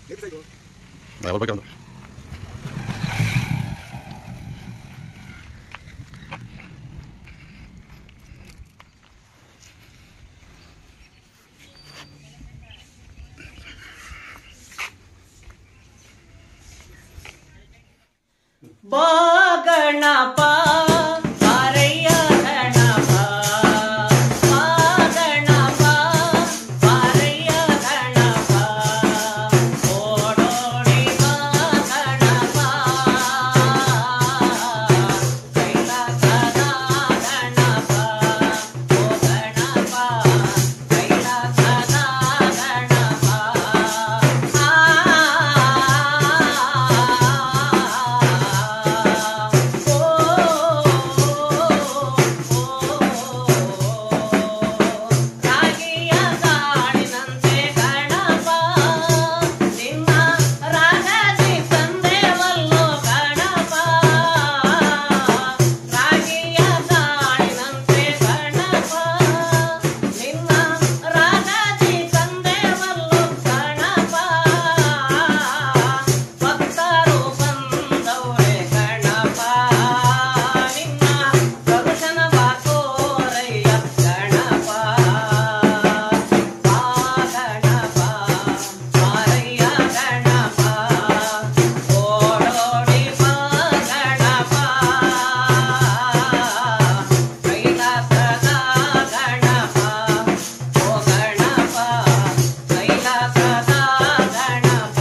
ಯಾವ ಬಗ್ಗೆ ಒಂದು ಬಾ ಗಣಪ ಬಾರಯ್ಯ ಗಣಪ ಬಾ ಗಣಪ ಬಾರಯ್ಯ ಗಣಪ ಓಡೋಡಿ ಬಾ ಗಣಪ ಕೈಲಾಸದ ಗಣಪ ಓ ಗಣಪ ಕೈಲಾಸದ ಗಣಪ ರಾಗಿಯ ತಾಳಿನಂತೆ ಗಣಪ ನಿನ್ನ ರಾಗದಿ ತಂದೆವಲ್ಲೋ ಗಣಪ ರಾಗಿಯ ತಾಳಿನಂತೆ ಗಣಪ ನಿನ್ನ ರಾಗದಿ ತಂದೆವಲ್ಲೋ ಗಣಪ ಭಕ್ತರು ಬಂದವರೇ ಗಣಪ ನಿನ್ನ ಪ್ರದರ್ಶನ ಬಾಕೋರಯ್ಯ ಗಣಪ ಆ ಗಣಪ ಮಾರಯ್ಯ ಗಣಪ ಓಡೋಡಿ ಬಾ ಗಣಪ ಕೈಲಾಸದ ಗಣಪ ಓ ಗಣಪ ಕೈಲಾಸದ ಗಣಪ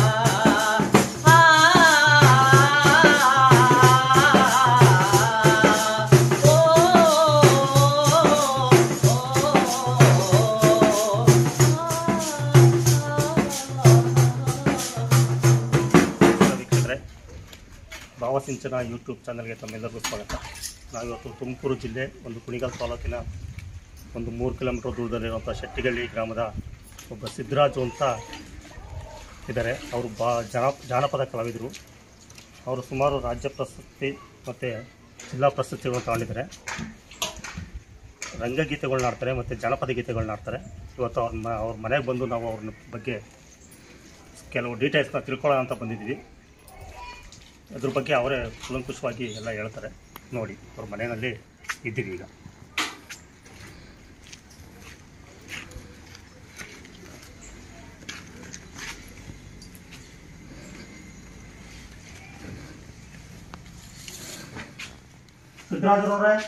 ವೀಕ್ಷಕರೇ ಭಾವಸಿಂಚನ ಯೂಟ್ಯೂಬ್ ಚಾನಲ್ಗೆ ತಮ್ಮೆಲ್ಲರಿಗೂ ಸ್ವಾಗತ ನಾವಿವತ್ತು ತುಮಕೂರು ಜಿಲ್ಲೆ ಒಂದು ಕುಣಿಗಲ್ ತಾಲೂಕಿನ ಒಂದು ಮೂರು ಕಿಲೋಮೀಟರ್ ದೂರದಲ್ಲಿರುವಂಥ ಶೆಟ್ಟಿಗಳ್ಳಿ ಗ್ರಾಮದ ಒಬ್ಬ ಸಿದ್ದರಾಜು ಅಂತ ಇದ್ದಾರೆ ಅವರು ಬಾ ಜನ ಜಾನಪದ ಕಲಾವಿದರು ಅವರು ಸುಮಾರು ರಾಜ್ಯ ಪ್ರಶಸ್ತಿ ಮತ್ತು ಜಿಲ್ಲಾ ಪ್ರಶಸ್ತಿಗಳನ್ನು ತಗೊಂಡಿದ್ದಾರೆ ರಂಗಗೀತೆಗಳನ್ನ ಆಡ್ತಾರೆ ಮತ್ತು ಜಾನಪದ ಗೀತೆಗಳನ್ನ ಆಡ್ತಾರೆ ಇವತ್ತು ಅವ್ರ ಮ ಅವ್ರ ಮನೆಗೆ ಬಂದು ನಾವು ಅವ್ರ ಬಗ್ಗೆ ಕೆಲವು ಡೀಟೇಲ್ಸ್ನ ತಿಳ್ಕೊಳ್ಳೋಣ ಅಂತ ಬಂದಿದ್ದೀವಿ ಅದ್ರ ಬಗ್ಗೆ ಅವರೇ ಕೂಲಂಕುಷವಾಗಿ ಎಲ್ಲ ಹೇಳ್ತಾರೆ ನೋಡಿ ಅವ್ರ ಮನೆಯಲ್ಲಿ ಇದ್ದೀವಿ ಈಗ ಸಿದ್ದರಾಜರವ್ರೆ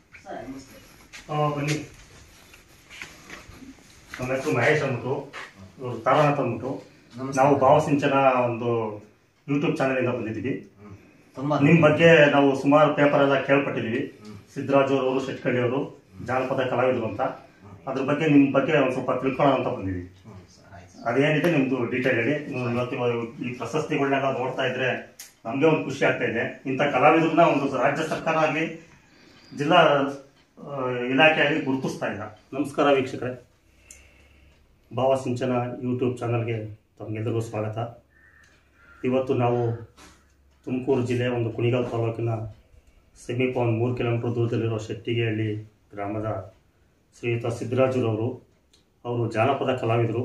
ಬನ್ನಿ ನಮ್ಮ ಹೆಸರು ಮಹೇಶ್ ಅಂದ್ಬಿಟ್ಟು ಇವರು ತಾರಾ ಅಂತ ಅಂದ್ಬಿಟ್ಟು ನಾವು ಭಾವಸಿಂಚನ ಒಂದು ಯೂಟ್ಯೂಬ್ ಚಾನಲಿಂದ ಬಂದಿದ್ದೀವಿ ತುಂಬಾ ನಿಮ್ಮ ಬಗ್ಗೆ ನಾವು ಸುಮಾರು ಪೇಪರ್ ಎಲ್ಲ ಕೇಳ್ಪಟ್ಟಿದ್ದೀವಿ ಸಿದ್ದರಾಜು ಅವರು ಶೆಟ್ಕಳ್ಳಿ ಅವರು ಜಾನಪದ ಕಲಾವಿದರು ಅಂತ ಅದ್ರ ಬಗ್ಗೆ ನಿಮ್ಮ ಬಗ್ಗೆ ಒಂದು ಸ್ವಲ್ಪ ತಿಳ್ಕೊಳ್ಳೋಣ ಅಂತ ಬಂದಿದ್ದೀವಿ ಅದೇನಿದೆ ನಿಮ್ದು ಡೀಟೇಲ್ ಹೇಳಿ ನೀವು ಇವತ್ತು ಇವಾಗ ಈ ಪ್ರಶಸ್ತಿಗಳನ್ನೆಲ್ಲ ನೋಡ್ತಾ ಇದ್ರೆ ನಮಗೆ ಒಂದು ಖುಷಿ ಆಗ್ತಾ ಇದೆ ಇಂಥ ಕಲಾವಿದರನ್ನ ಒಂದು ರಾಜ್ಯ ಸರ್ಕಾರ ಆಗಲಿ ಜಿಲ್ಲಾ ಆ, ಇಲಾಖೆ ಆಗಲಿ ಗುರುತಿಸ್ತಾ ಇಲ್ಲ ನಮಸ್ಕಾರ ವೀಕ್ಷಕರೇ ಭಾವಸಿಂಚನ ಯೂಟ್ಯೂಬ್ ಚಾನಲ್ಗೆ ತಮಗೆಲ್ಲರಿಗೂ ಸ್ವಾಗತ ಇವತ್ತು ನಾವು ತುಮಕೂರು ಜಿಲ್ಲೆ ಒಂದು ಕುಣಿಗಲ್ ತಾಲೂಕಿನ ಸಮೀಪ ಒಂದು ಮೂರು ಕಿಲೋಮೀಟರ್ ದೂರದಲ್ಲಿರೋ ಶೆಟ್ಟಿಗೆಹಳ್ಳಿ ಗ್ರಾಮದ ಶ್ರೀಯುತ ಸಿದ್ದರಾಜುರವರು ಅವರು ಜಾನಪದ ಕಲಾವಿದರು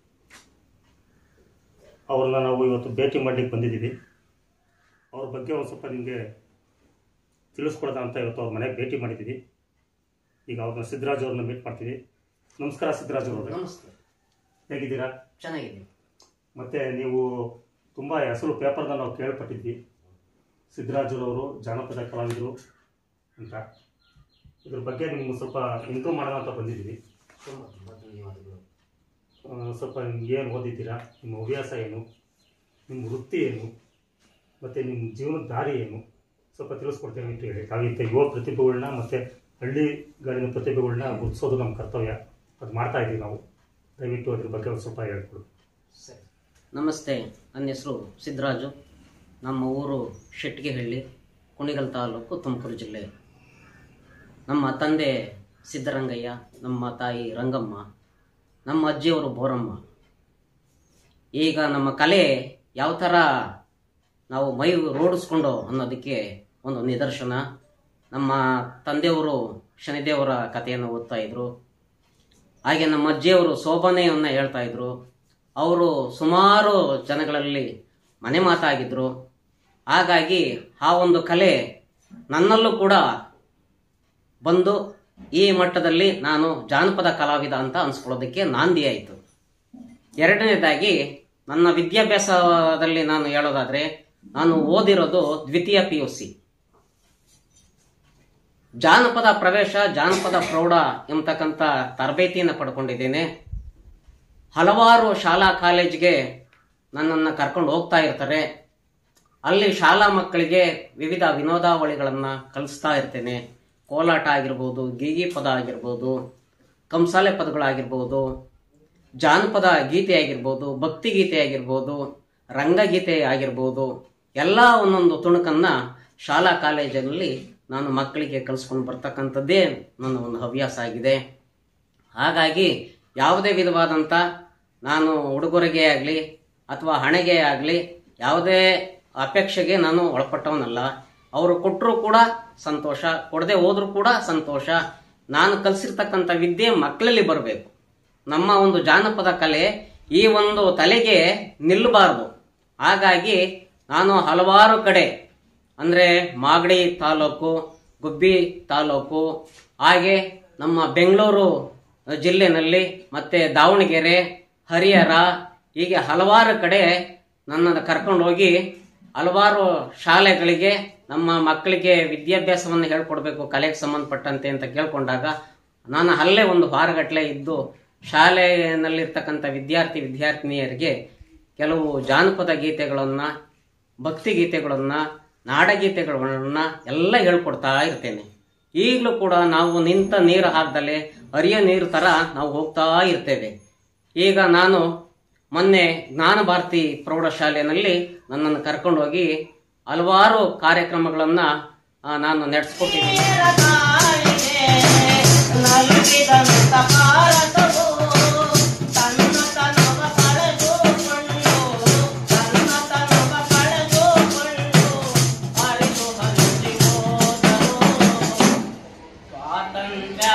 ಅವ್ರನ್ನ ನಾವು ಇವತ್ತು ಭೇಟಿ ಮಾಡಲಿಕ್ಕೆ ಬಂದಿದ್ದೀವಿ ಅವ್ರ ಬಗ್ಗೆ ಒಂದು ಸ್ವಲ್ಪ ನಿಮಗೆ ತಿಳಿಸ್ಕೊಡೋದ ಅಂತ ಇವತ್ತು ಅವ್ರ ಮನೆಗೆ ಭೇಟಿ ಮಾಡಿದ್ದೀವಿ ಈಗ ಅವ್ರನ್ನ ಸಿದ್ದರಾಜು ಅವ್ರನ್ನ ಮೀಟ್ ಮಾಡ್ತೀವಿ ನಮಸ್ಕಾರ ಸಿದ್ದರಾಜು ಅವರೇ ನಮಸ್ತೆ ಹೇಗಿದ್ದೀರಾ ಚೆನ್ನಾಗಿದೆ ಮತ್ತು ನೀವು ತುಂಬ ಹೆಸರು ಪೇಪರ್ನ ನಾವು ಕೇಳ್ಪಟ್ಟಿದ್ವಿ ಸಿದ್ದರಾಜುರವರು ಜಾನಪದ ಕಲಾವಿದರು ಅಂತ ಇದ್ರ ಬಗ್ಗೆ ನಿಮ್ಗೆ ಸ್ವಲ್ಪ ಇಂಪ್ರೂವ್ ಮಾಡೋಣ ಅಂತ ಬಂದಿದ್ದೀವಿ ತುಂಬ ತುಂಬ ಧನ್ಯವಾದಗಳು ಆ, ಸ್ವಲ್ಪ ನಿಮ್ಗೆ ಏನು ಓದಿದ್ದೀರಾ ನಿಮ್ಮ ಹವ್ಯಾಸ ಏನು ನಿಮ್ಮ ವೃತ್ತಿ ಏನು ಮತ್ತು ನಿಮ್ಮ ಜೀವನದ ದಾರಿ ಏನು ಸ್ವಲ್ಪ ತಿಳಿಸ್ಕೊಡ್ತೇವೆ ಅಂತ ಹೇಳಿ ನಾವಿಂಥ ಯುವ ಪ್ರತಿಭೆಗಳನ್ನ ಮತ್ತು ಹಳ್ಳಿಗಾಡಿನ ಪ್ರತಿಭೆಗಳನ್ನ ಗುರುತಿಸೋದು ನಮ್ಮ ಕರ್ತವ್ಯ ಅದು ಮಾಡ್ತಾ ಇದ್ದೀವಿ ನಾವು ದಯವಿಟ್ಟು ಅದ್ರ ಬಗ್ಗೆ ಒಂದು ಸ್ವಲ್ಪ ಹೇಳ್ಕೊಡು ಸರಿ ನಮಸ್ತೆ ನನ್ನ ಹೆಸರು ಸಿದ್ದರಾಜು ನಮ್ಮ ಊರು ಶೆಟ್ಟಿಗೆಹಳ್ಳಿ ಕುಣಿಗಲ್ ತಾಲೂಕು ತುಮಕೂರು ಜಿಲ್ಲೆ ನಮ್ಮ ತಂದೆ ಸಿದ್ದರಂಗಯ್ಯ ನಮ್ಮ ತಾಯಿ ರಂಗಮ್ಮ ನಮ್ಮ ಅಜ್ಜಿಯವರು ಬೋರಮ್ಮ ಈಗ ನಮ್ಮ ಕಲೆ ಯಾವ ಥರ ನಾವು ಮೈ ರೋಡಿಸ್ಕೊಂಡು ಅನ್ನೋದಕ್ಕೆ ಒಂದು ನಿದರ್ಶನ ನಮ್ಮ ತಂದೆಯವರು ಶನಿದೇವರ ಕಥೆಯನ್ನು ಓದ್ತಾ ಇದ್ರು ಹಾಗೆ ನಮ್ಮ ಅಜ್ಜಿಯವರು ಶೋಭನೆಯನ್ನು ಹೇಳ್ತಾ ಇದ್ರು ಅವರು ಸುಮಾರು ಜನಗಳಲ್ಲಿ ಮನೆ ಮಾತಾಗಿದ್ರು ಹಾಗಾಗಿ ಆ ಒಂದು ಕಲೆ ನನ್ನಲ್ಲೂ ಕೂಡ ಬಂದು ಈ ಮಟ್ಟದಲ್ಲಿ ನಾನು ಜಾನಪದ ಕಲಾವಿದ ಅಂತ ಅನ್ಸ್ಕೊಳ್ಳೋದಕ್ಕೆ ನಾಂದಿ ಆಯಿತು ಎರಡನೇದಾಗಿ ನನ್ನ ವಿದ್ಯಾಭ್ಯಾಸದಲ್ಲಿ ನಾನು ಹೇಳೋದಾದ್ರೆ ನಾನು ಓದಿರೋದು ದ್ವಿತೀಯ ಪಿ ಯು ಸಿ ಜಾನಪದ ಪ್ರವೇಶ ಜಾನಪದ ಪ್ರೌಢ ಎಂಬತಕ್ಕಂಥ ತರಬೇತಿಯನ್ನು ಪಡ್ಕೊಂಡಿದ್ದೇನೆ ಹಲವಾರು ಶಾಲಾ ಕಾಲೇಜಿಗೆ ನನ್ನನ್ನು ಕರ್ಕೊಂಡು ಹೋಗ್ತಾ ಇರ್ತಾರೆ ಅಲ್ಲಿ ಶಾಲಾ ಮಕ್ಕಳಿಗೆ ವಿವಿಧ ವಿನೋದಾವಳಿಗಳನ್ನು ಕಲಿಸ್ತಾ ಇರ್ತೇನೆ ಕೋಲಾಟ ಆಗಿರ್ಬೋದು ಗೀಗಿ ಪದ ಆಗಿರ್ಬೋದು ಕಂಸಾಲೆ ಪದಗಳಾಗಿರ್ಬೋದು ಜಾನಪದ ಗೀತೆ ಆಗಿರ್ಬೋದು ಭಕ್ತಿ ಗೀತೆ ಆಗಿರ್ಬೋದು ರಂಗಗೀತೆ ಆಗಿರ್ಬೋದು ಎಲ್ಲ ಒಂದೊಂದು ತುಣುಕನ್ನ ಶಾಲಾ ಕಾಲೇಜಿನಲ್ಲಿ ನಾನು ಮಕ್ಕಳಿಗೆ ಕಲಿಸ್ಕೊಂಡು ಬರ್ತಕ್ಕಂಥದ್ದೇ ನನ್ನ ಒಂದು ಹವ್ಯಾಸ ಆಗಿದೆ ಹಾಗಾಗಿ ಯಾವುದೇ ವಿಧವಾದಂಥ ನಾನು ಉಡುಗೊರೆಗೆ ಆಗಲಿ ಅಥವಾ ಹಣೆಗೆ ಆಗಲಿ ಯಾವುದೇ ಅಪೇಕ್ಷೆಗೆ ನಾನು ಒಳಪಟ್ಟವನಲ್ಲ ಅವರು ಕೊಟ್ಟರು ಕೂಡ ಸಂತೋಷ ಕೊಡದೆ ಹೋದ್ರೂ ಕೂಡ ಸಂತೋಷ ನಾನು ಕಲಿಸಿರ್ತಕ್ಕಂಥ ವಿದ್ಯೆ ಮಕ್ಕಳಲ್ಲಿ ಬರಬೇಕು ನಮ್ಮ ಒಂದು ಜಾನಪದ ಕಲೆ ಈ ಒಂದು ತಲೆಗೆ ನಿಲ್ಲಬಾರದು ಹಾಗಾಗಿ ನಾನು ಹಲವಾರು ಕಡೆ ಅಂದರೆ ಮಾಗಡಿ ತಾಲೂಕು ಗುಬ್ಬಿ ತಾಲೂಕು ಹಾಗೆ ನಮ್ಮ ಬೆಂಗಳೂರು ಜಿಲ್ಲೆನಲ್ಲಿ ಮತ್ತೆ ದಾವಣಗೆರೆ ಹರಿಹರ ಹೀಗೆ ಹಲವಾರು ಕಡೆ ನನ್ನನ್ನು ಕರ್ಕೊಂಡು ಹೋಗಿ ಹಲವಾರು ಶಾಲೆಗಳಿಗೆ ನಮ್ಮ ಮಕ್ಕಳಿಗೆ ವಿದ್ಯಾಭ್ಯಾಸವನ್ನು ಹೇಳ್ಕೊಡ್ಬೇಕು ಕಲೆಗೆ ಸಂಬಂಧಪಟ್ಟಂತೆ ಅಂತ ಕೇಳ್ಕೊಂಡಾಗ ನಾನು ಅಲ್ಲೇ ಒಂದು ವಾರಗಟ್ಟಲೆ ಇದ್ದು ಶಾಲೆಯಲ್ಲಿರ್ತಕ್ಕಂಥ ವಿದ್ಯಾರ್ಥಿ ವಿದ್ಯಾರ್ಥಿನಿಯರಿಗೆ ಕೆಲವು ಜಾನಪದ ಗೀತೆಗಳನ್ನು ಭಕ್ತಿ ಗೀತೆಗಳನ್ನು ನಾಡಗೀತೆಗಳನ್ನ ಎಲ್ಲ ಹೇಳ್ಕೊಡ್ತಾ ಇರ್ತೇನೆ ಈಗಲೂ ಕೂಡ ನಾವು ನಿಂತ ನೀರು ಹಾಕ್ದಲೆ ಹರಿಯೋ ನೀರು ತರ ನಾವು ಹೋಗ್ತಾ ಇರ್ತೇವೆ ಈಗ ನಾನು ಮೊನ್ನೆ ಜ್ಞಾನ ಭಾರತಿ ಪ್ರೌಢಶಾಲೆಯಲ್ಲಿ ನನ್ನನ್ನು ಕರ್ಕೊಂಡು ಹೋಗಿ ಹಲವಾರು ಕಾರ್ಯಕ್ರಮಗಳನ್ನ ಆ, ನಾನು ನಡೆಸ್ಕೊಟ್ಟಿದ್ದೀನಿ ನಲುಗಿದಂತ ಭಾರತವು ತನ್ನ ತನುವ ಕಳೆದುಕೊಂಡು ತನ್ನ ತನುವ ಕಳೆದುಕೊಂಡು ಅರಿತು ಹರಿಸಿ ಹೋದರು ಸ್ವಾತಂತ್ರ್ಯ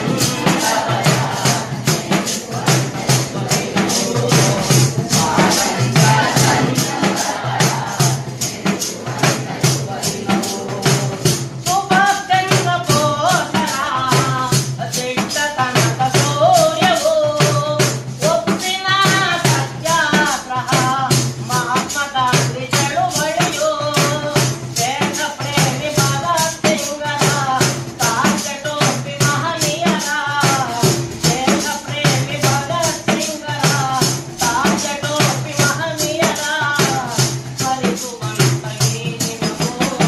ಸುಭದ್ರಂಗ ಬೋಧನ ದಿಟ್ಟ ತನಕ ಸೂರ್ಯವು ಒಪ್ಪಿನ ಸತ್ಯಾಗ್ರಹ ಮಹಾತ್ಮ ಗಾಂಧಿ ಚಳುವಳಿಯು ದೇಶ ಪ್ರೇಮಿ ಭಗತ್ ಸಿಂಗರ ತಾಜ ಟೋಪಿ ಮಹನೀಯರ ದೇಶ ಪ್ರೇಮಿ ಭಗತ್ ಸಿಂಗರ ತಾಜ ಟೋಪಿ ಮಹನೀಯರ ಹರಿಸುವಂತ ಈ ನಿಮಗೂ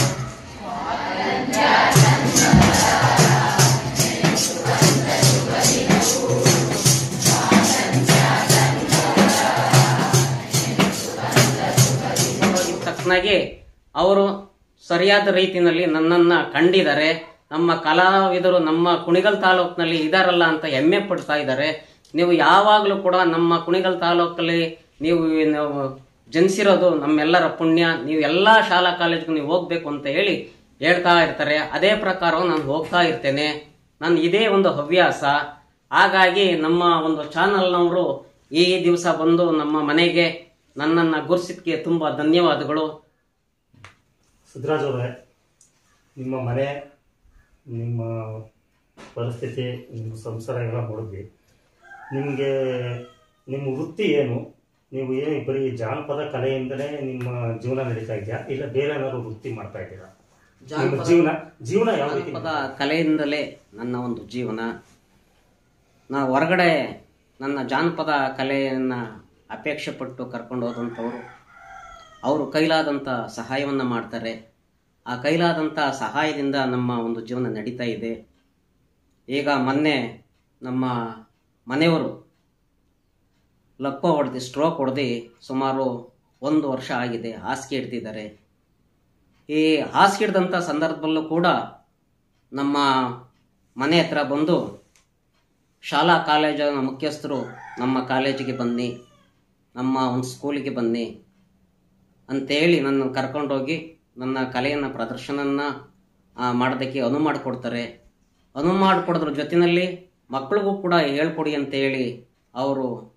ತಕ್ಕನಾಗಿ ಅವರು ಸರಿಯಾದ ರೀತಿಯಲ್ಲಿ ನನ್ನನ್ನ ಕಂಡಿದ್ದಾರೆ ನಮ್ಮ ಕಲಾವಿದರು ನಮ್ಮ ಕುಣಿಗಲ್ ತಾಲೂಕಿನಲ್ಲಿ ಇದಾರಲ್ಲ ಅಂತ ಹೆಮ್ಮೆ ಪಡ್ತಾ ಇದ್ದಾರೆ ನೀವು ಯಾವಾಗಲೂ ಕೂಡ ನಮ್ಮ ಕುಣಿಗಲ್ ತಾಲೂಕಲ್ಲಿ ನೀವು ನಾವು ಜನಿಸಿರೋದು ನಮ್ಮೆಲ್ಲರ ಪುಣ್ಯ ನೀವು ಎಲ್ಲಾ ಶಾಲಾ ಕಾಲೇಜ್ಗೂ ನೀವು ಹೋಗ್ಬೇಕು ಅಂತ ಹೇಳಿ ಹೇಳ್ತಾ ಇರ್ತಾರೆ ಅದೇ ಪ್ರಕಾರ ನಾನು ಹೋಗ್ತಾ ಇರ್ತೇನೆ ನಾನು ಇದೇ ಒಂದು ಹವ್ಯಾಸ ಹಾಗಾಗಿ ನಮ್ಮ ಒಂದು ಚಾನಲ್ನವರು ಈ ದಿವಸ ಬಂದು ನಮ್ಮ ಮನೆಗೆ ನನ್ನನ್ನು ಗುರ್ಸಿದ್ಕೆ ತುಂಬ ಧನ್ಯವಾದಗಳು ಸಿದ್ದರಾಜ್ ಅವರೇ ನಿಮ್ಮ ಮನೆ ನಿಮ್ಮ ಪರಿಸ್ಥಿತಿ ನಿಮ್ಮ ಸಂಸಾರ ಎಲ್ಲ ನೋಡಿದ್ವಿ ನಿಮಗೆ ನಿಮ್ಮ ವೃತ್ತಿ ಏನು ನೀವು ಏನು ಬರೀ ಜಾನಪದ ಕಲೆಯಿಂದಲೇ ನಿಮ್ಮ ಜೀವನ ನಡೀತಾ ಇದೆಯಾ ಇಲ್ಲ ಬೇರೆ ಏನಾದ್ರು ವೃತ್ತಿ ಮಾಡ್ತಾ ಇದ್ದೀರಾ ನಿಮ್ಮ ಜಾನಪದ- ಜೀವನ ಜೀವನ ಯಾವ ರೀತಿ ಜಾನಪದ ಕಲೆಯಿಂದಲೇ ನನ್ನ ಒಂದು ಜೀವನ ನಾ ಹೊರಗಡೆ ನನ್ನ ಜಾನಪದ ಕಲೆಯನ್ನು ಅಪೇಕ್ಷೆ ಪಟ್ಟು ಕರ್ಕೊಂಡು ಹೋದಂಥವ್ರು ಅವರು ಕೈಲಾದಂಥ ಸಹಾಯವನ್ನು ಮಾಡ್ತಾರೆ ಆ ಕೈಲಾದಂಥ ಸಹಾಯದಿಂದ ನಮ್ಮ ಒಂದು ಜೀವನ ನಡೀತಾ ಇದೆ ಈಗ ಮೊನ್ನೆ ನಮ್ಮ ಮನೆಯವರು ಲಕ್ಕೋ ಹೊಡೆದು ಸ್ಟ್ರೋಕ್ ಹೊಡೆದು ಸುಮಾರು ಒಂದು ವರ್ಷ ಆಗಿದೆ ಹಾಸಿಗೆ ಹಿಡ್ದಿದ್ದಾರೆ ಈ ಹಾಸಿಗೆ ಹಿಡ್ದಂಥ ಸಂದರ್ಭದಲ್ಲೂ ಕೂಡ ನಮ್ಮ ಮನೆ ಹತ್ರ ಬಂದು ಶಾಲಾ ಕಾಲೇಜಿನ ಮುಖ್ಯಸ್ಥರು ನಮ್ಮ ಕಾಲೇಜಿಗೆ ಬನ್ನಿ ನಮ್ಮ ಒಂದು ಸ್ಕೂಲಿಗೆ ಬನ್ನಿ ಅಂತೇಳಿ ನನ್ನ ಕರ್ಕೊಂಡೋಗಿ ನನ್ನ ಕಲೆಯನ್ನು ಪ್ರದರ್ಶನನ ಆ, ಮಾಡೋದಕ್ಕೆ ಅನುವು ಮಾಡಿಕೊಡ್ತಾರೆ ಅನುವು ಮಾಡಿಕೊಡೋದ್ರ ಜೊತೆಯಲ್ಲಿ ಮಕ್ಕಳಿಗೂ ಕೂಡ ಹೇಳ್ಕೊಡಿ ಅಂತೇಳಿ ಅವರು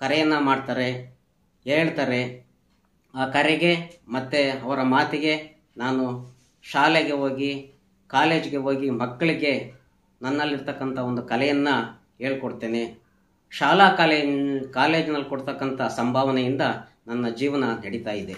ಕರೆಯನ್ನು ಮಾಡ್ತಾರೆ ಹೇಳ್ತಾರೆ ಆ ಕರೆಗೆ ಮತ್ತು ಅವರ ಮಾತಿಗೆ ನಾನು ಶಾಲೆಗೆ ಹೋಗಿ ಕಾಲೇಜಿಗೆ ಹೋಗಿ ಮಕ್ಕಳಿಗೆ ನನ್ನಲ್ಲಿರ್ತಕ್ಕಂಥ ಒಂದು ಕಲೆಯನ್ನು ಹೇಳ್ಕೊಡ್ತೇನೆ ಶಾಲಾ ಕಾಲೇ ಕಾಲೇಜಿನಲ್ಲಿ ಕೊಡ್ತಕ್ಕಂಥ ಸಂಭಾವನೆಯಿಂದ ನನ್ನ ಜೀವನ ನಡೀತಾ ಇದೆ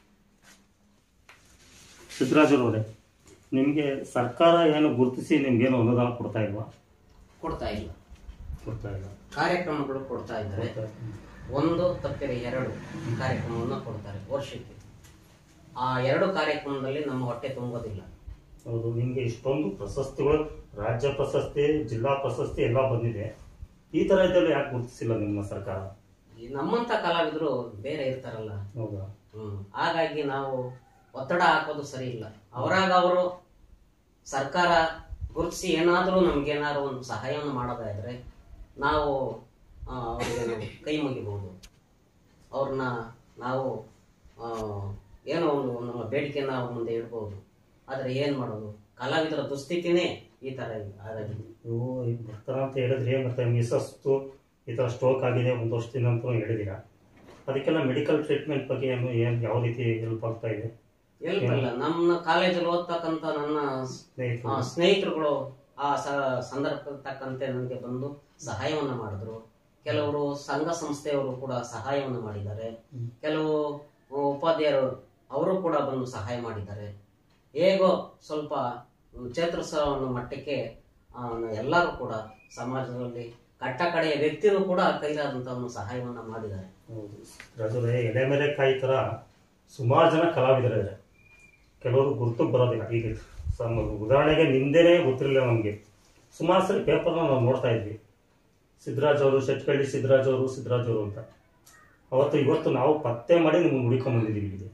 ಸಿದ್ದರಾಜರವರೇ ನಿಮಗೆ ಸರ್ಕಾರ ಏನು ಗುರುತಿಸಿ ನಿಮ್ಗೇನು ಅನುದಾನ ಕೊಡ್ತಾ ಇಲ್ವಾ ಕೊಡ್ತಾ ಇಲ್ಲ ಕೊಡ್ತಾ ಇಲ್ಲ ಕಾರ್ಯಕ್ರಮಗಳು ಕೊಡ್ತಾ ಇದ್ದಾರೆ ಒಂದು ತಪ್ಪಿರೆ ಎರಡು ಕಾರ್ಯಕ್ರಮವನ್ನು ಕೊಡ್ತಾರೆ ವರ್ಷಕ್ಕೆ ಆ ಎರಡು ಕಾರ್ಯಕ್ರಮದಲ್ಲಿ ನಮ್ಮ ಹೊಟ್ಟೆ ತುಂಬೋದಿಲ್ಲ ಹೌದು ನಿಮಗೆ ಇಷ್ಟೊಂದು ಪ್ರಶಸ್ತಿಗಳು ರಾಜ್ಯ ಪ್ರಶಸ್ತಿ ಜಿಲ್ಲಾ ಪ್ರಶಸ್ತಿ ಎಲ್ಲ ಬಂದಿದೆ ಈ ಥರ ಇದ್ದಲ್ಲಿ ಯಾಕೆ ಗುರುತಿಸಿಲ್ಲ ನಿಮ್ಮ ಸರ್ಕಾರ ಈ ನಮ್ಮಂತ ಕಲಾವಿದರು ಬೇರೆ ಇರ್ತಾರಲ್ಲ ಹೌದಾ ಹ್ಮ್ ಹಾಗಾಗಿ ನಾವು ಒತ್ತಡ ಹಾಕೋದು ಸರಿ ಇಲ್ಲ ಅವರಾಗ ಅವರು ಸರ್ಕಾರ ಗುರುತಿಸಿ ಏನಾದರೂ ನಮ್ಗೇನಾದ್ರು ಒಂದು ಸಹಾಯವನ್ನು ಮಾಡೋದಾದ್ರೆ ನಾವು ಆ, ಅವ್ರಿಗೆ ನಾವು ಕೈ ಮುಗಿಬಹುದು ಅವ್ರನ್ನ ನಾವು ಆ, ಏನೋ ಒಂದು ನಮ್ಮ ಬೇಡಿಕೆನ ಅವ್ರ ಮುಂದೆ ಇಡ್ಬೋದು ಆದರೆ ಏನು ಮಾಡೋದು ಕಲಾವಿದರ ದುಸ್ಥಿತಿನೇ ಈ ಥರ ಆಗಿದೆ ನೀವು ಈಗ ಬರ್ತಾರ ಅಂತ ಹೇಳಿದ್ರಿ ಮತ್ತೆ ಮಿಸಸ್ತು ಈ ಥರ ಸ್ಟ್ರೋಕ್ ಆಗಿದೆ ಒಂದು ವರ್ಷದಿಂದ ಅಂತ ಹೇಳಿದ್ದೀರಾ ಅದಕ್ಕೆಲ್ಲ ಮೆಡಿಕಲ್ ಟ್ರೀಟ್ಮೆಂಟ್ ಬಗ್ಗೆ ಏನು ಏನು ಯಾವ ರೀತಿ ಹೆಲ್ಪ್ ಆಗ್ತಾ ಇದೆ ಎಲ್ಪ್ ಇಲ್ಲ ನಮ್ಮ ಕಾಲೇಜಲ್ಲಿ ಓದ್ತಕ್ಕಂಥ ನನ್ನ ಆ, ಸ್ನೇಹಿತರು ಸ್ನೇಹಿತರುಗಳು ಆ ಸ- ಸಂದರ್ಭಕ್ಕೆ ತಕ್ಕಂತೆ ನನಗೆ ಬಂದು ಸಹಾಯವನ್ನು ಮಾಡಿದ್ರು ಕೆಲವರು ಸಂಘ ಸಂಸ್ಥೆಯವರು ಕೂಡ ಸಹಾಯವನ್ನು ಮಾಡಿದ್ದಾರೆ ಕೆಲವು ಉಪಾಧ್ಯಾಯರು ಅವರು ಕೂಡ ಬಂದು ಸಹಾಯ ಮಾಡಿದ್ದಾರೆ ಹೇಗೋ ಸ್ವಲ್ಪ ಚೇತರಿಸೋ ಅನ್ನೋ ಮಟ್ಟಕ್ಕೆ ಆ, ಎಲ್ಲರೂ ಕೂಡ ಸಮಾಜದಲ್ಲಿ ಕಟ್ಟ ಕಡೆಯ ವ್ಯಕ್ತಿಗಳು ಕೂಡ ಕೈಲಾದಂಥ ಒಂದು ಸಹಾಯವನ್ನು ಮಾಡಿದ್ದಾರೆ ಹೌದು ರಾಜರೇ ಎಲೆ ಮೇಲೆ ಕಾಯಿ ಥರ ಸುಮಾರು ಜನ ಕಲಾವಿದರಿದ್ದಾರೆ ಕೆಲವರು ಗುರುತು ಬರೋದಿಲ್ಲ ಈಗ ಸಮ್ ಉದಾಹರಣೆಗೆ ನಿಂದೇನೆ ಗೊತ್ತಿರಲಿಲ್ಲ ನಮಗೆ ಸುಮಾರು ಸರಿ ಪೇಪರ್ನ ನಾವು ನೋಡ್ತಾ ಇದ್ವಿ ಸಿದ್ದರಾಜ್ ಅವರು ಶೆಟ್ಕಳ್ಳಿ ಸಿದ್ದರಾಜ್ ಅವರು ಸಿದ್ದರಾಜ್ ಅವರು ಅಂತ ಅವತ್ತು ಇವತ್ತು ನಾವು ಪತ್ತೆ ಮಾಡಿ ನಿಮ್ಗೆ ಹುಡುಕೊಂಡ್ ಬಂದಿದ್ದೀವಿ ಇಲ್ಲಿ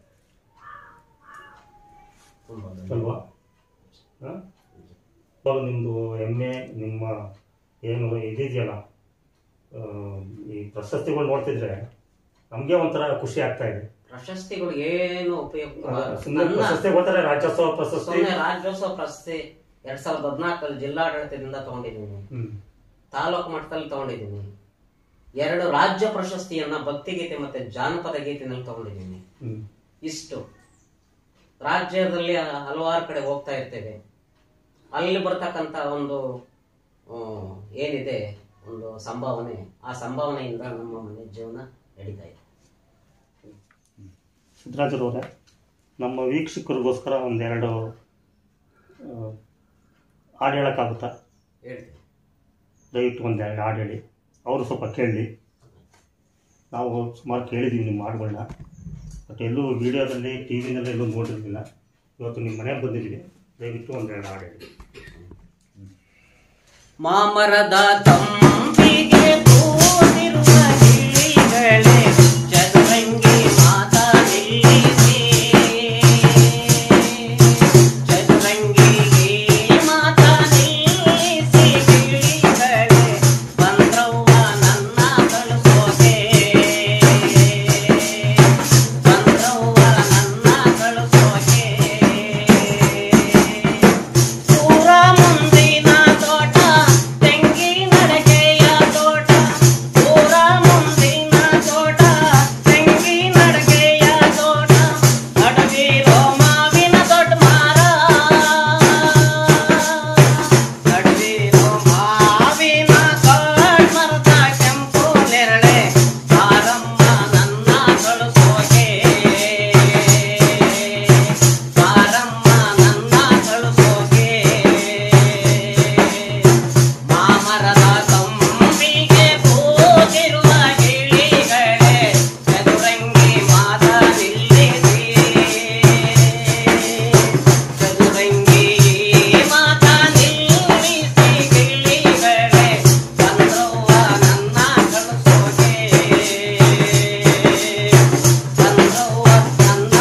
ತುಂಬ ಅಲ್ವಾ ಹಾಂ ಇವಾಗ ನಿಮ್ಮದು ಹೆಮ್ಮೆ ನಿಮ್ಮ ಏನು ಇದಿದೆಯಲ್ಲ ಆ, ಈ ಪ್ರಶಸ್ತಿಗಳು ನೋಡ್ತಿದ್ರೆ ನಮಗೆ ಒಂಥರ ಖುಷಿ ಆಗ್ತಾ ಇದೆ ಪ್ರಶಸ್ತಿಗಳು ಏನು ಉಪಯೋಗ ಸುಮ್ಮನೆ ನನ್ನ- ಪ್ರಶಸ್ತಿ ಕೊಡ್ತಾರೆ ರಾಜ್ಯೋತ್ಸವ ಪ್ರಶಸ್ತಿ ಸೊನ್ನೆ ರಾಜ್ಯೋತ್ಸವ ಪ್ರಶಸ್ತಿ ಎರಡ್ ಸಾವಿರದ ಹದಿನಾಲ್ಕರಲ್ಲಿ ಜಿಲ್ಲಾಡಳಿತದಿಂದ ತಗೊಂಡಿದ್ದೀನಿ ಹ್ಮ್ ತಾಲೂಕು ಮಟ್ಟದಲ್ಲಿ ತಗೊಂಡಿದ್ದೀನಿ ಎರಡು ರಾಜ್ಯ ಪ್ರಶಸ್ತಿಯನ್ನ ಭಕ್ತಿಗೀತೆ ಮತ್ತೆ ಜಾನಪದ ಗೀತೆನಲ್ಲಿ ತಗೊಂಡಿದ್ದೀನಿ ಹ್ಮ್ ಇಷ್ಟು ರಾಜ್ಯದಲ್ಲಿ ಹಲವಾರು ಕಡೆ ಹೋಗ್ತಾ ಇರ್ತೇವೆ ಅಲ್ಲಿ ಬರ್ತಕ್ಕಂಥ ಒಂದು ಆ, ಏನಿದೆ ಒಂದು ಸಂಭಾವನೆ ಆ ಸಂಭಾವನೆಯಿಂದ ನಮ್ಮ ಮನೆ ಜೀವನ ನಡೀತಾ ಇದೆ ಸಿದ್ದರಾಜರವರೇ ನಮ್ಮ ವೀಕ್ಷಕರಿಗೋಸ್ಕರ ಒಂದೆರಡು ಆ, ಹಾಡು ಹೇಳೋಕ್ಕಾಗುತ್ತಾ ಹೇಳ್ತೀನಿ ದಯವಿಟ್ಟು ಒಂದೆರಡು ಹಾಡು ಹೇಳಿ ಅವರು ಸ್ವಲ್ಪ ಕೇಳಲಿ ನಾವು ಸುಮಾರು ಕೇಳಿದ್ದೀವಿ ನಿಮ್ಮ ಹಾಡುಗಳನ್ನ ಬಟ್ ಎಲ್ಲೂ ವಿಡಿಯೋದಲ್ಲಿ ಟಿ ವಿನಲ್ಲಿ ಎಲ್ಲೂ ನೋಡಿರಲಿಲ್ಲ ಇವತ್ತು ನಿಮ್ಮ ಮನೆಗೆ ಬಂದಿದ್ದೀವಿ ದಯವಿಟ್ಟು ಒಂದೆರಡು ಹಾಡು ಹೇಳಿ ಮಾಮರದ ತಂಬಿಗೆ ಕೂತಿರುವ ಗಿಳಿಗಳೇ ಚದುರಂಗಿ ಮಾತಾ ನಿಲ್ಲಿಸಿ ಚದುರಂಗಿಗೆ ಮಾತಾ ನಿಲ್ಲಿಸಿ ಗಿಳಿಗಳೇ ಬಂದ್ರವ್ವ ನನ್ನ ಕಳಿಸೋದೆ ಬಂದ್ರವ್ವ ನನ್ನ ಕಳಿಸೋಗೆ ಪೂರ ಮುಂದಿನ ತೋಟ ತೆಂಗಿನಡಕೆಯ ತೋಟ ಪೂರ ಮುಂದಿನ ತೋಟ ತೆಂಗಿನಡಕೆಯ ತೋಟ ಅಡವಿರೋ ಮಾವಿನ ದೊಡ್ಡ ಮಾರ ಅಡವಿರೋ ಮಾವಿನ ಕಾಡ್ಮರದ ಕೆಂಪು ನೆರಳೆ ಬಾರಮ್ಮ ನನ್ನ ಕಳಿಸೋಗೆ ಬಾರಮ್ಮ ನನ್ನ ಕಳಿಸೋಗೆ ಮಾಮರದ ತಂಬಿಗೆ ಕೂತಿರುವ ಗಿಳಿಗಳೇ ಚದುರಂಗಿ ಮಾತ ನಿಲ್ಲಿಸಿ ಚದುರಂಗಿ ಮಾತ ನಿಲ್ಲಿಸಿ ಗಿಳಿಗಳೇ ಬಂದ್ರವ್ವ ನನ್ನ ಕಳಿಸೋಗೆ ಬಂದ್ರವ್ವ ನನ್ನ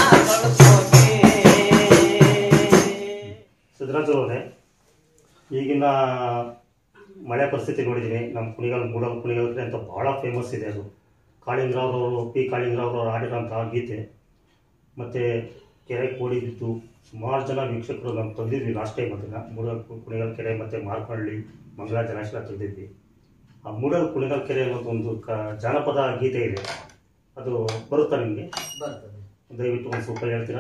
ಕಳಿಸೋಗೆ ಸಿದ್ದರಾಜರವರೇ ಈಗಿನ ಮಳೆ ಪರಿಸ್ಥಿತಿ ನೋಡಿದ್ದೀನಿ ನಮ್ಮ ಕುಣಿಗಲ್ ಮೂಡಲ್ ಕುಣಿಗಲ್ ಕಡೆ ಅಂತ ಭಾಳ ಫೇಮಸ್ ಇದೆ ಅದು ಕಾಳಿಂಗರಾವ್ರವರು ಪಿ ಕಾಳಿಂಗರಾವ್ರವ್ರು ಆಡಿರೋಂತಹ ಗೀತೆ ಮತ್ತು ಕೆರೆ ಕೋಡಿ ಬಿದ್ದು ಸುಮಾರು ಜನ ವೀಕ್ಷಕರು ನಾವು ತೆಗೆದಿದ್ವಿ ಲಾಸ್ಟ್ ಟೈಮ್ ಅದನ್ನು ಮೂಡಲ್ ಕುಣಿಗಲ್ ಕೆರೆ ಮತ್ತು ಮಾರ್ಕಹಳ್ಳಿ ಮಂಗಳ ಜಲಾಶಯ ತೆಗೆದಿದ್ವಿ ಆ ಮೂಡಲ್ ಕುಣಿಗಲ್ ಕೆರೆ ಅನ್ನೋದು ಒಂದು ಕ ಜಾನಪದ ಗೀತೆ ಇದೆ ಅದು ಬರುತ್ತಾ ನಿಮಗೆ ಬರ್ತದೆ ದಯವಿಟ್ಟು ಒಂದು ಸ್ವಲ್ಪ ಹೇಳ್ತೀರಾ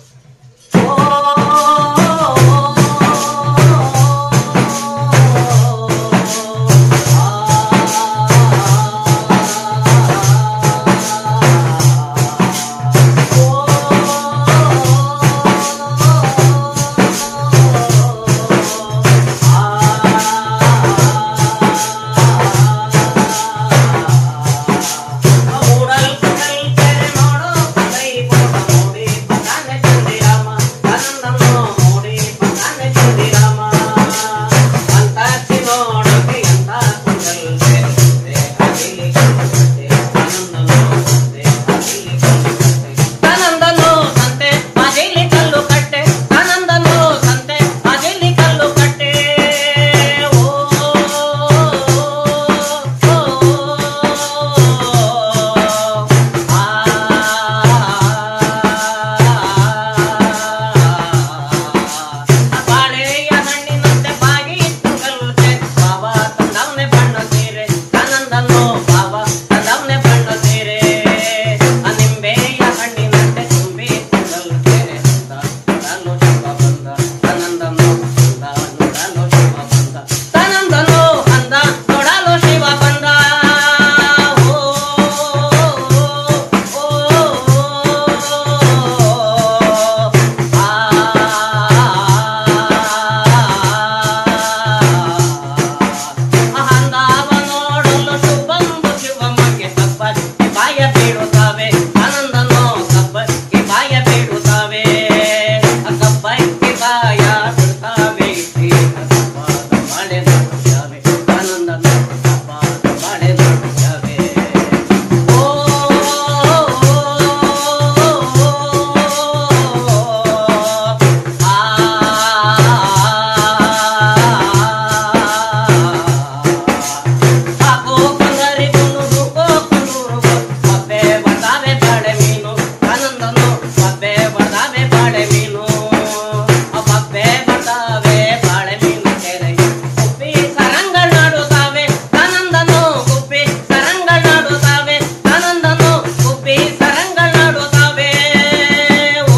ಮೂಡಲ್ ಕುಡಲ್ ಕೆರೆ ನೋಡೋ ಕೈ ಬೋಡ ಮೋಡಿ ಪತಾನೆ ಚಂದಿರಾಮ ಆನಂದನೋ ಮೋಡಿ ಪತಾನೆ ಚಂದಿರಾಮ ಅಂತ ನೋಡಕ್ಕೆ ಅಂತ ಕುಡಲ್ ಕೆರೆ ಅದಿಲಿ ಕಟ್ಟೆ ಆನಂದನೋ ಸಂತೆ ಅದಿಲಿ ಕಟ್ಟೆ ಆನಂದನೋ ಸಂತೆ ಅದಿಲಿ ಕಲ್ಲು ಕಟ್ಟೆ ಆನಂದನೋ ಸಂತೆ ಅದಿಲಿ ಕಲ್ಲು ಕಟ್ಟೆ ಓ ಬಾಳೆಯ ಹಣ್ಣಿನಂತೆ ಬಾಗಿ ಕಲ್ಲುತ್ತೆ ಬಾಬಾ ತಂದವನೆ ಬಣ್ಣ ಸೀರೆ ಆನಂದನೋ ಬಾಬಾ ತಂದವನೆ ಬಣ್ಣ ಸೀರೆ ಆ ನಿಂಬೆಯ ಹಣ್ಣಿನಂತೆ ತುಂಬಿ ಕಲ್ಲುತ್ತೇನೆ ಅಂತ ನೋಡಲು ಶಿವ ಬಂದ ಆನಂದನೋ ಅಂದ ನೋಡಲು ಶಿವ ಬಂದ ಆನಂದನೋ ಅಂದ ನೋಡಲು ಶಿವ ಬಂದ ಓ ಅಂದಾವ ನೋಡಲು ಶುಭಂಬು ಶಿವಮಗೆ ಸಬ್ಬಕ್ಕೆ ಬಾಯ ಬೀಳುತ್ತವೆ ಆನಂದನೋ ಸಬ್ಬಕ್ಕೆ ಬಾಯ ಬೀಳುತ್ತವೆ ಸಬ್ಬಕ್ಕೆ ಬಾಯ ಬಿಡ್ತಾವೆ ಸಬ್ಬಾದ ಬಾಳೆ ನೋಡುತ್ತವೆ ಆನಂದನೋ ಸಬ್ಬಾದ ಬಾಳೆ ನೋಡುತ್ತವೆ ಓ ಹಾಕೋ ಬಂಗಾರಿ ಕುನ್ನೂರು ಓ ಕುನ್ನೂರು ಮಬ್ಬೆ ಬರ್ತಾವೆ ಬಾಳೆ ಮೀನು ಆನಂದನು ಮಬ್ಬೆ ಬರ್ತಾವೆ ಬಾಳೆ ಮೀನು ಆ ಮಬ್ಬೆ ಬರ್ತಾವೆ ಬಾಳೆ ಮೀನು ಕೆರೆಗೆ ಗುಬ್ಬಿ ಸರಂಗಳಾಡುತ್ತಾವೆ ಆನಂದನು ಗುಬ್ಬಿ ಸರಂಗಳಾಡುತ್ತಾವೆ ಆನಂದನು ಗುಬ್ಬಿ ಸರಂಗಳಾಡುತ್ತಾವೆ ಓ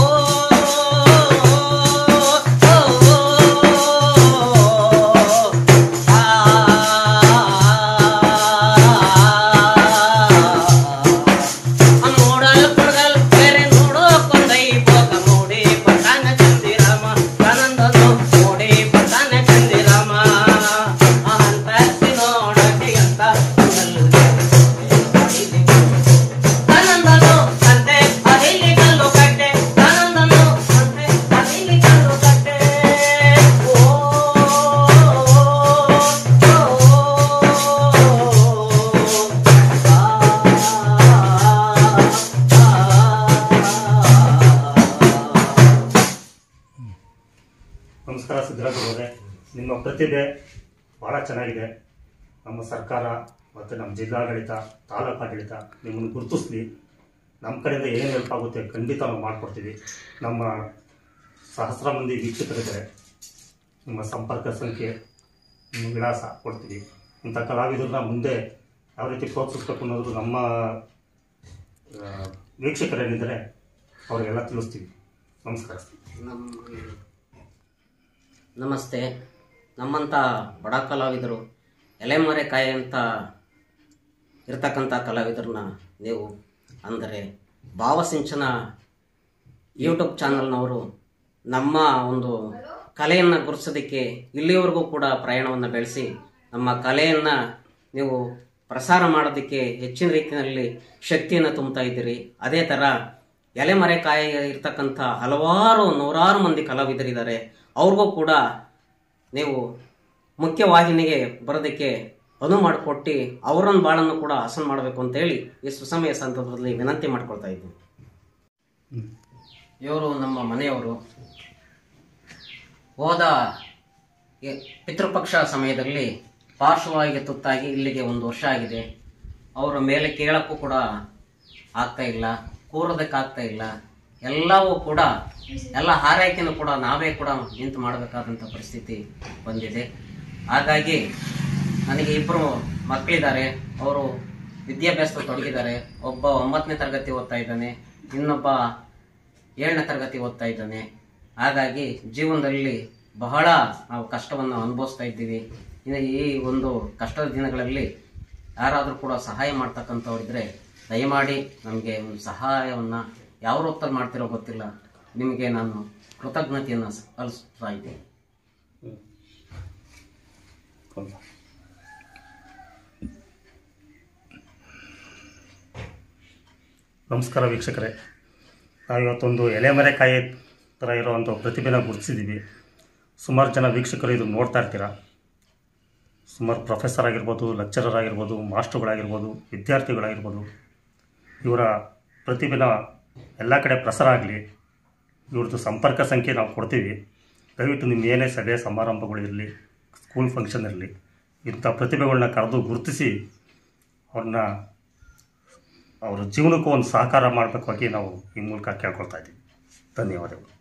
ನೋಡಲ್ ಕುಡಗಲ್ ಕೆರೆ ನೋಡೋ ಕೊಂದೈ ಭೋಗ ಮೋಡಿ ಪಟಾನ ಚಂದಿರಾಮ ಆನಂದನು ಮೋಡಿ ಪಟಾನ ಚಂದಿರಾಮ ಅಂತ ನೋಡಕ್ಕೆ ಅಂತ ಆನಂದನು ಸಂತೆ ಅದಿಲ್ಲಿ ಕಲ್ಲು ಕಟ್ಟೆ ಆನಂದನು ಸಂತೆ ಅದಿಲ್ಲಿ ಕಲ್ಲು ಕಟ್ಟೆ ಓ ನಮಸ್ಕಾರ ಸಿದ್ದರಾಜ್ ಅವರೇ ನಿಮ್ಮ ಪ್ರತಿಭೆ ಭಾಳ ಚೆನ್ನಾಗಿದೆ ನಮ್ಮ ಸರ್ಕಾರ ಮತ್ತು ನಮ್ಮ ಜಿಲ್ಲಾಡಳಿತ ತಾಲೂಕು ಆಡಳಿತ ನಿಮ್ಮನ್ನು ಗುರುತಿಸ್ಲಿ ನಮ್ಮ ಕಡೆಯಿಂದ ಏನು ಹೆಲ್ಪ್ ಆಗುತ್ತೆ ಖಂಡಿತ ನಾವು ಮಾಡಿಕೊಡ್ತೀವಿ ನಮ್ಮ ಸಹಸ್ರ ಮಂದಿ ವೀಕ್ಷಕರಿದ್ದಾರೆ ನಿಮ್ಮ ಸಂಪರ್ಕ ಸಂಖ್ಯೆ ನಿಮ್ಮ ವಿಳಾಸ ಕೊಡ್ತೀವಿ ಇಂಥ ಕಲಾವಿದರನ್ನ ಮುಂದೆ ಯಾವ ರೀತಿ ಪ್ರೋತ್ಸಾಹಿಸ್ಬೇಕು ಅನ್ನೋದು ನಮ್ಮ ಆ, ವೀಕ್ಷಕರೇನಿದ್ದಾರೆ ಅವರಿಗೆಲ್ಲ ತಿಳಿಸ್ತೀವಿ ನಮಸ್ಕಾರ ನಮಸ್ತೆ ನಮ್ಮಂಥ ಬಡ ಕಲಾವಿದರು ಎಲೆಮರೆಕಾಯಿ ಅಂತ ಇರ್ತಕ್ಕಂಥ ಕಲಾವಿದರನ್ನ ನೀವು ಅಂದರೆ ಭಾವಸಿಂಚನ ಯೂಟ್ಯೂಬ್ ಚಾನಲ್ನವರು ನಮ್ಮ ಒಂದು ಕಲೆಯನ್ನು ಗುರುತಿಸೋದಕ್ಕೆ ಇಲ್ಲಿವರೆಗೂ ಕೂಡ ಪ್ರಯಾಣವನ್ನು ಬೆಳೆಸಿ ನಮ್ಮ ಕಲೆಯನ್ನು ನೀವು ಪ್ರಸಾರ ಮಾಡೋದಕ್ಕೆ ಹೆಚ್ಚಿನ ರೀತಿಯಲ್ಲಿ ಶಕ್ತಿಯನ್ನು ತುಂಬುತ್ತಾ ಇದ್ದೀರಿ ಅದೇ ಥರ ಎಲೆಮರೆಕಾಯಿ ಇರ್ತಕ್ಕಂಥ ಹಲವಾರು ನೂರಾರು ಮಂದಿ ಕಲಾವಿದರಿದ್ದಾರೆ ಅವ್ರಿಗೂ ಕೂಡ ನೀವು ಮುಖ್ಯವಾಹಿನಿಗೆ ಬರೋದಕ್ಕೆ ಅನುವು ಮಾಡಿಕೊಟ್ಟು ಅವರನ್ನ ಬಾಳನ್ನು ಕೂಡ ಹಾಸನ ಮಾಡಬೇಕು ಅಂತೇಳಿ ಈ ಸುಸಮಯ ಸಂದರ್ಭದಲ್ಲಿ ವಿನಂತಿ ಮಾಡ್ಕೊಳ್ತಾ ಇದ್ದೀನಿ ಇವರು ನಮ್ಮ ಮನೆಯವರು ಹೋದ ಎ- ಪಿತೃಪಕ್ಷ ಸಮಯದಲ್ಲಿ ಪಾರ್ಶ್ವವಾಗಿ ತುತ್ತಾಗಿ ಇಲ್ಲಿಗೆ ಒಂದು ವರ್ಷ ಆಗಿದೆ ಅವರ ಮೇಲೆ ಕೇಳಕ್ಕೂ ಕೂಡ ಆಗ್ತಾ ಇಲ್ಲ ಕೂರೋದಕ್ಕಾಗ್ತಾ ಇಲ್ಲ ಎಲ್ಲವೂ ಕೂಡ ಎಲ್ಲ ಹಾರೈಕೆನೂ ಕೂಡ ನಾವೇ ಕೂಡ ನಿಂತು ಮಾಡಬೇಕಾದಂಥ ಪರಿಸ್ಥಿತಿ ಬಂದಿದೆ ಹಾಗಾಗಿ ನನಗೆ ಇಬ್ಬರು ಮಕ್ಕಳಿದ್ದಾರೆ ಅವರು ವಿದ್ಯಾಭ್ಯಾಸ ತೊಡಗಿದ್ದಾರೆ ಒಬ್ಬ ಒಂಬತ್ತನೇ ತರಗತಿ ಓದ್ತಾ ಇದ್ದಾನೆ ಇನ್ನೊಬ್ಬ ಏಳನೇ ತರಗತಿ ಓದ್ತಾ ಇದ್ದಾನೆ ಹಾಗಾಗಿ ಜೀವನದಲ್ಲಿ ಬಹಳ ನಾವು ಕಷ್ಟವನ್ನು ಅನುಭವಿಸ್ತಾ ಇದ್ದೀವಿ ಇನ್ನು ಈ ಒಂದು ಕಷ್ಟದ ದಿನಗಳಲ್ಲಿ ಯಾರಾದರೂ ಕೂಡ ಸಹಾಯ ಮಾಡ್ತಕ್ಕಂಥವ್ರಿದ್ರೆ ದಯಮಾಡಿ ನಮಗೆ ಒಂದು ಸಹಾಯವನ್ನು ಯಾವ ರೂಪದಲ್ಲಿ ಮಾಡ್ತಿರೋ ಗೊತ್ತಿಲ್ಲ ನಿಮಗೆ ನಾನು ಕೃತಜ್ಞತೆಯನ್ನು ಸಲ್ಲಿಸ್ತಾ ಇದ್ದೀನಿ ನಮಸ್ಕಾರ ವೀಕ್ಷಕರೇ ನಾವಿವತ್ತೊಂದು ಎಲೆಮರೆಕಾಯಿ ಥರ ಇರೋವಂಥ ಪ್ರತಿಭೆನ ಗುರುತಿಸಿದ್ದೀವಿ ಸುಮಾರು ಜನ ವೀಕ್ಷಕರು ಇದನ್ನು ನೋಡ್ತಾ ಇರ್ತೀರ ಸುಮಾರು ಪ್ರೊಫೆಸರ್ ಆಗಿರ್ಬೋದು ಲೆಕ್ಚರರ್ ಆಗಿರ್ಬೋದು ಮಾಸ್ಟ್ರುಗಳಾಗಿರ್ಬೋದು ವಿದ್ಯಾರ್ಥಿಗಳಾಗಿರ್ಬೋದು ಇವರ ಪ್ರತಿಭೆನ ಎಲ್ಲ ಕಡೆ ಪ್ರಸಾರ ಆಗಲಿ ಇವ್ರದ್ದು ಸಂಪರ್ಕ ಸಂಖ್ಯೆ ನಾವು ಕೊಡ್ತೀವಿ ದಯವಿಟ್ಟು ನಿಮ್ಮ ಏನೇ ಸಭೆ ಸಮಾರಂಭಗಳಿರಲಿ ಸ್ಕೂಲ್ ಫಂಕ್ಷನ್ ಇರಲಿ ಇಂಥ ಪ್ರತಿಭೆಗಳನ್ನ ಕರೆದು ಗುರುತಿಸಿ ಅವ್ರನ್ನ ಅವರ ಜೀವನಕ್ಕೂ ಒಂದು ಸಹಕಾರ ಮಾಡಬೇಕಾಗಿ ನಾವು ಈ ಮೂಲಕ ಕೇಳ್ಕೊಳ್ತಾ ಇದ್ದೀವಿ ಧನ್ಯವಾದಗಳು